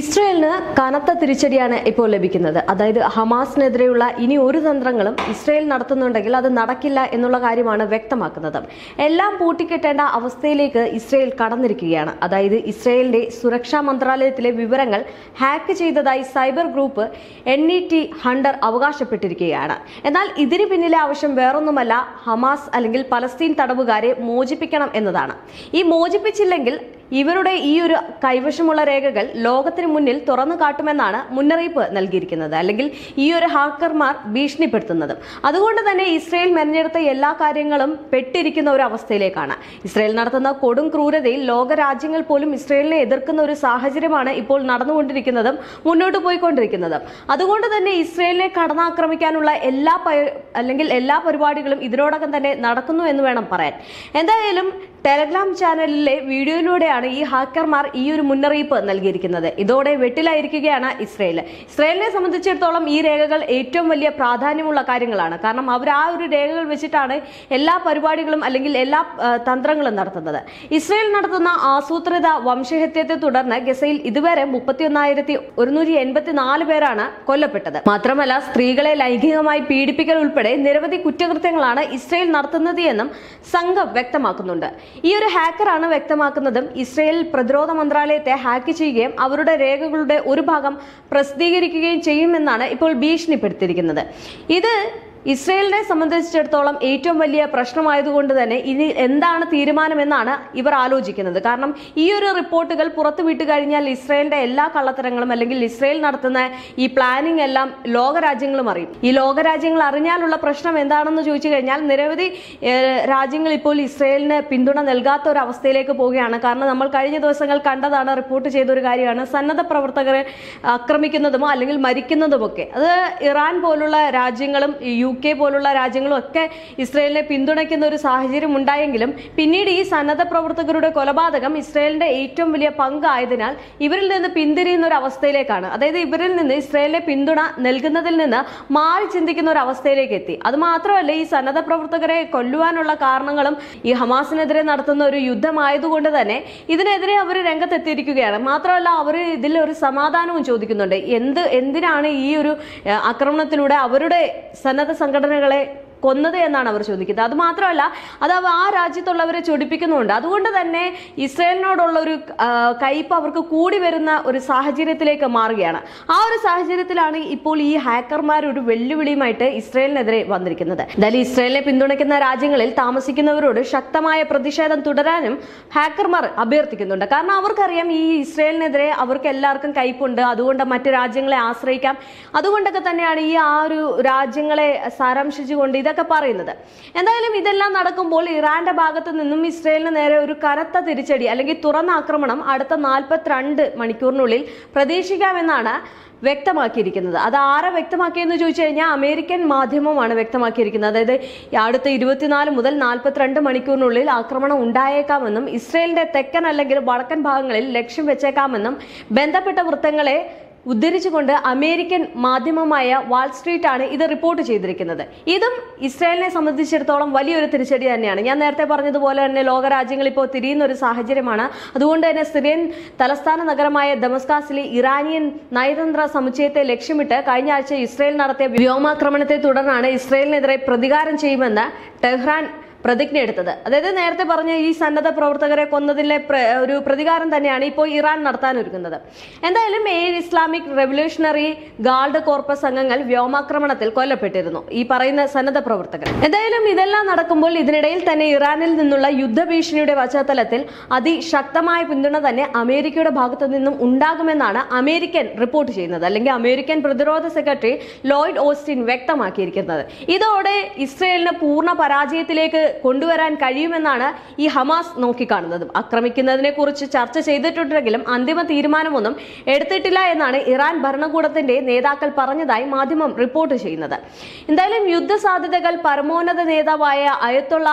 ഇസ്രയേലിന് കനത്ത തിരിച്ചടിയാണ് ഇപ്പോൾ ലഭിക്കുന്നത് അതായത് ഹമാസിനെതിരെയുള്ള ഇനി ഒരു തന്ത്രങ്ങളും ഇസ്രയേൽ നടത്തുന്നുണ്ടെങ്കിൽ അത് നടക്കില്ല എന്നുള്ള കാര്യമാണ് വ്യക്തമാക്കുന്നത് എല്ലാം പൂട്ടിക്കെട്ടേണ്ട അവസ്ഥയിലേക്ക് ഇസ്രയേൽ കടന്നിരിക്കുകയാണ് അതായത് ഇസ്രയേലിന്റെ സുരക്ഷാ മന്ത്രാലയത്തിലെ വിവരങ്ങൾ ഹാക്ക് ചെയ്തതായി cyber group N E T hunter അവകാശപ്പെട്ടിരിക്കുകയാണ് എന്നാൽ ഇതിന് പിന്നിലെ ആവശ്യം വേറൊന്നുമല്ല ഹമാസ് അല്ലെങ്കിൽ പലസ്തീൻ തടവുകാരെ മോചിപ്പിക്കണം എന്നതാണ് ഈ മോചിപ്പിച്ചില്ലെങ്കിൽ ഇവരുടെ ഈ ഒരു കൈവശമുള്ള രേഖകൾ ലോകത്തിന് മുന്നിൽ തുറന്നു കാട്ടുമെന്നാണ് മുന്നറിയിപ്പ് നൽകിയിരിക്കുന്നത് അല്ലെങ്കിൽ ഈ ഒരു ഹാക്കർമാർ ഭീഷണിപ്പെടുത്തുന്നത് അതുകൊണ്ട് തന്നെ ഇസ്രയേൽ മെനഞ്ഞെടുത്ത എല്ലാ കാര്യങ്ങളും പെട്ടിരിക്കുന്ന ഒരു അവസ്ഥയിലേക്കാണ് ഇസ്രയേൽ നടത്തുന്ന കൊടും ക്രൂരതയിൽ ലോക രാജ്യങ്ങൾ പോലും ഇസ്രയേലിനെ എതിർക്കുന്ന ഒരു സാഹചര്യമാണ് ഇപ്പോൾ നടന്നുകൊണ്ടിരിക്കുന്നതും മുന്നോട്ട് പോയിക്കൊണ്ടിരിക്കുന്നതും അതുകൊണ്ട് തന്നെ ഇസ്രയേലിനെ കടന്നാക്രമിക്കാനുള്ള എല്ലാ പ- അല്ലെങ്കിൽ എല്ലാ പരിപാടികളും ഇതിനോടകം തന്നെ നടക്കുന്നു എന്ന് വേണം പറയാൻ എന്തായാലും ടെലഗ്രാം ചാനലിലെ വീഡിയോയിലൂടെയാണ് ഈ ഹാക്കർമാർ ഈ ഒരു മുന്നറിയിപ്പ് നൽകിയിരിക്കുന്നത് ഇതോടെ വെട്ടിലായിരിക്കുകയാണ് ഇസ്രയേൽ ഇസ്രയേലിനെ സംബന്ധിച്ചിടത്തോളം ഈ രേഖകൾ ഏറ്റവും വലിയ പ്രാധാന്യമുള്ള കാര്യങ്ങളാണ് കാരണം അവർ ആ ഒരു രേഖകൾ വെച്ചിട്ടാണ് എല്ലാ പരിപാടികളും അല്ലെങ്കിൽ എല്ലാ ആ, തന്ത്രങ്ങളും നടത്തുന്നത് ഇസ്രയേൽ നടത്തുന്ന ആസൂത്രിത വംശഹത്യത്തെ തുടർന്ന് ഗസയിൽ ഇതുവരെ മുപ്പത്തിയൊന്നായിരത്തി ഒരുന്നൂറ്റി എൺപത്തിനാല് പേരാണ് കൊല്ലപ്പെട്ടത് മാത്രമല്ല സ്ത്രീകളെ ലൈംഗികമായി പീഡിപ്പിക്കൽ ഉൾപ്പെടെ നിരവധി കുറ്റകൃത്യങ്ങളാണ് ഇസ്രയേൽ നടത്തുന്നത് എന്നും സംഘം വ്യക്തമാക്കുന്നുണ്ട് ഈ ഒരു ഹാക്കറാണ് വ്യക്തമാക്കുന്നതും ഇസ്രയേൽ പ്രതിരോധ മന്ത്രാലയത്തെ ഹാക്ക് ചെയ്യുകയും അവരുടെ രേഖകളുടെ ഒരു ഭാഗം പ്രസിദ്ധീകരിക്കുകയും ചെയ്യുമെന്നാണ് ഇപ്പോൾ ഭീഷണിപ്പെടുത്തിയിരിക്കുന്നത് ഇത് ഇസ്രയേലിനെ സംബന്ധിച്ചിടത്തോളം ഏറ്റവും വലിയ പ്രശ്നമായതുകൊണ്ട് തന്നെ ഇനി എന്താണ് തീരുമാനമെന്നാണ് ഇവർ ആലോചിക്കുന്നത് കാരണം ഈ ഒരു റിപ്പോർട്ടുകൾ പുറത്തു വിട്ടു കഴിഞ്ഞാൽ ഇസ്രയേലിന്റെ എല്ലാ കള്ളത്തരങ്ങളും അല്ലെങ്കിൽ ഇസ്രയേൽ നടത്തുന്ന ഈ പ്ലാനിംഗ് എല്ലാം ലോകരാജ്യങ്ങളും അറിയും ഈ ലോകരാജ്യങ്ങൾ അറിഞ്ഞാലുള്ള പ്രശ്നം എന്താണെന്ന് ചോദിച്ചു കഴിഞ്ഞാൽ നിരവധി ഏഹ്, രാജ്യങ്ങൾ ഇപ്പോൾ ഇസ്രയേലിന് പിന്തുണ നൽകാത്ത ഒരു അവസ്ഥയിലേക്ക് പോവുകയാണ് കാരണം നമ്മൾ കഴിഞ്ഞ ദിവസങ്ങൾ കണ്ടതാണ് റിപ്പോർട്ട് ചെയ്ത ഒരു കാര്യമാണ് സന്നദ്ധ പ്രവർത്തകരെ ആക്രമിക്കുന്നതുമോ അല്ലെങ്കിൽ മരിക്കുന്നതുമൊക്കെ അത് ഇറാൻ പോലുള്ള രാജ്യങ്ങളും യു കെ പോലുള്ള രാജ്യങ്ങളും ഒക്കെ ഇസ്രയേലിനെ പിന്തുണയ്ക്കുന്ന ഒരു സാഹചര്യം ഉണ്ടായെങ്കിലും പിന്നീട് ഈ സന്നദ്ധ പ്രവർത്തകരുടെ കൊലപാതകം ഇസ്രയേലിന്റെ ഏറ്റവും വലിയ പങ്കായതിനാൽ ഇവരിൽ നിന്ന് പിന്തിരിയുന്ന ഒരു അവസ്ഥയിലേക്കാണ് അതായത് ഇവരിൽ നിന്ന് ഇസ്രയേലിനെ പിന്തുണ നൽകുന്നതിൽ നിന്ന് മാറി ചിന്തിക്കുന്ന ഒരു അവസ്ഥയിലേക്ക് എത്തി അത് മാത്രമല്ല ഈ സന്നദ്ധ പ്രവർത്തകരെ കൊല്ലുവാനുള്ള കാരണങ്ങളും ഈ ഹമാസിനെതിരെ നടത്തുന്ന ഒരു യുദ്ധമായതുകൊണ്ട് തന്നെ ഇതിനെതിരെ അവർ രംഗത്തെത്തിയിരിക്കുകയാണ് മാത്രമല്ല അവർ ഇതിൽ ഒരു സമാധാനവും ചോദിക്കുന്നുണ്ട് എന്ത് എന്തിനാണ് ഈ ഒരു ഏഹ്, ആക്രമണത്തിലൂടെ അവരുടെ സന്നദ്ധ സംഘടനകളെ കൊന്നത് എന്നാണ് അവർ ചോദിക്കുന്നത് അത് മാത്രമല്ല അത് അവ ആ രാജ്യത്തുള്ളവരെ ചൊടിപ്പിക്കുന്നുണ്ട് അതുകൊണ്ട് തന്നെ ഇസ്രയേലിനോടുള്ള ഒരു ആ, കയ്പ് അവർക്ക് കൂടി വരുന്ന ഒരു സാഹചര്യത്തിലേക്ക് മാറുകയാണ് ആ ഒരു സാഹചര്യത്തിലാണ് ഇപ്പോൾ ഈ ഹാക്കർമാർ ഒരു വെല്ലുവിളിയുമായിട്ട് ഇസ്രയേലിനെതിരെ വന്നിരിക്കുന്നത് എന്തായാലും ഇസ്രയേലിനെ പിന്തുണയ്ക്കുന്ന രാജ്യങ്ങളിൽ താമസിക്കുന്നവരോട് ശക്തമായ പ്രതിഷേധം തുടരാനും ഹാക്കർമാർ അഭ്യർത്ഥിക്കുന്നുണ്ട് കാരണം അവർക്കറിയാം ഈ ഇസ്രയേലിനെതിരെ അവർക്ക് എല്ലാവർക്കും കയ്പുണ്ട് അതുകൊണ്ട് മറ്റു രാജ്യങ്ങളെ ആശ്രയിക്കാം അതുകൊണ്ടൊക്കെ തന്നെയാണ് ഈ ആ ഒരു രാജ്യങ്ങളെ സാരാംശിച്ചുകൊണ്ട് ഇതൊക്കെ പറയുന്നത് എന്തായാലും ഇതെല്ലാം നടക്കുമ്പോൾ ഇറാന്റെ ഭാഗത്ത് നിന്നും ഇസ്രയേലിന് നേരെ ഒരു കനത്ത തിരിച്ചടി അല്ലെങ്കിൽ തുറന്ന ആക്രമണം അടുത്ത നാൽപ്പത്തിരണ്ട് മണിക്കൂറിനുള്ളിൽ പ്രതീക്ഷിക്കാമെന്നാണ് വ്യക്തമാക്കിയിരിക്കുന്നത് അത് ആരെ വ്യക്തമാക്കിയെന്ന് ചോദിച്ചു കഴിഞ്ഞാൽ അമേരിക്കൻ മാധ്യമമാണ് വ്യക്തമാക്കിയിരിക്കുന്നത് അതായത് ഈ അടുത്ത ഇരുപത്തിനാല് മുതൽ നാൽപ്പത്തിരണ്ട് മണിക്കൂറിനുള്ളിൽ ആക്രമണം ഉണ്ടായേക്കാമെന്നും ഇസ്രയേലിന്റെ തെക്കൻ അല്ലെങ്കിൽ വടക്കൻ ഭാഗങ്ങളിൽ ലക്ഷ്യം വെച്ചേക്കാമെന്നും ബന്ധപ്പെട്ട വൃത്തങ്ങളെ ഉദ്ധരിച്ചുകൊണ്ട് അമേരിക്കൻ മാധ്യമമായ വാൾ സ്ട്രീറ്റ് ആണ് ഇത് റിപ്പോർട്ട് ചെയ്തിരിക്കുന്നത് ഇതും ഇസ്രായേലിനെ സംബന്ധിച്ചിടത്തോളം വലിയൊരു തിരിച്ചടി തന്നെയാണ് ഞാൻ നേരത്തെ പറഞ്ഞതുപോലെ തന്നെ ലോകരാജ്യങ്ങൾ ഇപ്പോൾ തിരിയുന്ന ഒരു സാഹചര്യമാണ് അതുകൊണ്ട് തന്നെ സിറിയൻ തലസ്ഥാന നഗരമായ ദമസ്കാസിലെ ഇറാനിയൻ നയതന്ത്ര സമുച്ചയത്തെ ലക്ഷ്യമിട്ട് കഴിഞ്ഞ ആഴ്ച ഇസ്രായേൽ നടത്തിയ വ്യോമാക്രമണത്തെ തുടർന്നാണ് ഇസ്രായേലിനെതിരെ പ്രതികാരം ചെയ്യുമെന്ന് ടെഹ്റാൻ പ്രതിജ്ഞ എടുത്തത് അതായത് നേരത്തെ പറഞ്ഞ ഈ സന്നദ്ധ പ്രവർത്തകരെ കൊന്നതിലെ പ്ര- ഒരു പ്രതികാരം തന്നെയാണ് ഇപ്പോൾ ഇറാൻ നടത്താനൊരുങ്ങുന്നത് എന്തായാലും ഏഴ് ഇസ്ലാമിക് റെവല്യൂഷണറി ഗാർഡ് കോർപ്പസ് അംഗങ്ങൾ വ്യോമാക്രമണത്തിൽ കൊല്ലപ്പെട്ടിരുന്നു ഈ പറയുന്ന സന്നദ്ധ പ്രവർത്തകർ എന്തായാലും ഇതെല്ലാം നടക്കുമ്പോൾ ഇതിനിടയിൽ തന്നെ ഇറാനിൽ നിന്നുള്ള യുദ്ധഭീഷണിയുടെ പശ്ചാത്തലത്തിൽ അതിശക്തമായ പിന്തുണ തന്നെ അമേരിക്കയുടെ ഭാഗത്തു നിന്നും ഉണ്ടാകുമെന്നാണ് അമേരിക്കൻ റിപ്പോർട്ട് ചെയ്യുന്നത് അല്ലെങ്കിൽ അമേരിക്കൻ പ്രതിരോധ സെക്രട്ടറി ലോയിഡ് ഓസ്റ്റിൻ വ്യക്തമാക്കിയിരിക്കുന്നത് ഇതോടെ ഇസ്രയേലിന് പൂർണ്ണ പരാജയത്തിലേക്ക് കൊണ്ടുവരാൻ കഴിയുമെന്നാണ് ഈ ഹമാസ് നോക്കിക്കാണുന്നത് ആക്രമിക്കുന്നതിനെ കുറിച്ച് ചർച്ച ചെയ്തിട്ടുണ്ടെങ്കിലും അന്തിമ തീരുമാനമൊന്നും എടുത്തിട്ടില്ല എന്നാണ് ഇറാൻ ഭരണകൂടത്തിന്റെ നേതാക്കൾ പറഞ്ഞതായി മാധ്യമം റിപ്പോർട്ട് ചെയ്യുന്നത് എന്തായാലും യുദ്ധ സാധ്യതകൾ പരമോന്നത നേതാവായ അയത്തുള്ള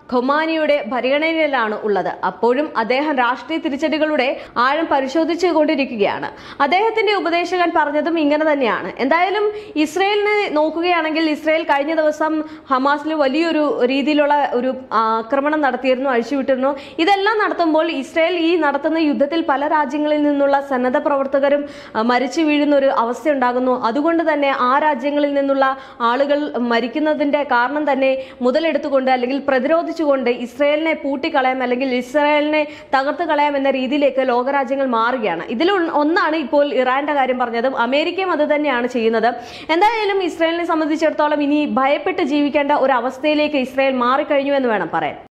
ഖൊമാനിയുടെ പരിഗണനയിലാണ് ഉള്ളത് അപ്പോഴും അദ്ദേഹം രാഷ്ട്രീയ തിരിച്ചടികളുടെ ആഴം പരിശോധിച്ചു കൊണ്ടിരിക്കുകയാണ് അദ്ദേഹത്തിന്റെ ഉപദേശകൻ പറഞ്ഞതും ഇങ്ങനെ തന്നെയാണ് എന്തായാലും ഇസ്രയേലിനെ നോക്കുകയാണെങ്കിൽ ഇസ്രയേൽ കഴിഞ്ഞ ദിവസം ഹമാസിൽ വലിയൊരു രീതിയിലുള്ള ഒരു ആക്രമണം നടത്തിയിരുന്നു അഴിച്ചുവിട്ടിരുന്നു ഇതെല്ലാം നടത്തുമ്പോൾ ഇസ്രയേൽ ഈ നടത്തുന്ന യുദ്ധത്തിൽ പല രാജ്യങ്ങളിൽ നിന്നുള്ള സന്നദ്ധ പ്രവർത്തകരും ആ, മരിച്ചു വീഴുന്ന ഒരു അവസ്ഥ ഉണ്ടാകുന്നു അതുകൊണ്ട് തന്നെ ആ രാജ്യങ്ങളിൽ നിന്നുള്ള ആളുകൾ മരിക്കുന്നതിന്റെ കാരണം തന്നെ മുതലെടുത്തുകൊണ്ട് അല്ലെങ്കിൽ പ്രതിരോധിച്ചുകൊണ്ട് ഇസ്രയേലിനെ പൂട്ടിക്കളയാം അല്ലെങ്കിൽ ഇസ്രയേലിനെ തകർത്ത് കളയാം എന്ന രീതിയിലേക്ക് ലോകരാജ്യങ്ങൾ മാറുകയാണ് ഇതിൽ ഒന്ന് ഒന്നാണ് ഇപ്പോൾ ഇറാന്റെ കാര്യം പറഞ്ഞതും അമേരിക്കയും അത് തന്നെയാണ് ചെയ്യുന്നത് എന്തായാലും ഇസ്രയേലിനെ സംബന്ധിച്ചിടത്തോളം ഇനി ഭയപ്പെട്ട് ജീവിക്കേണ്ട ഒരു അവസ്ഥയിലേക്ക് ഇസ്രയേൽ മാറിക്കഴിഞ്ഞു എന്ന് വേണം പറയാൻ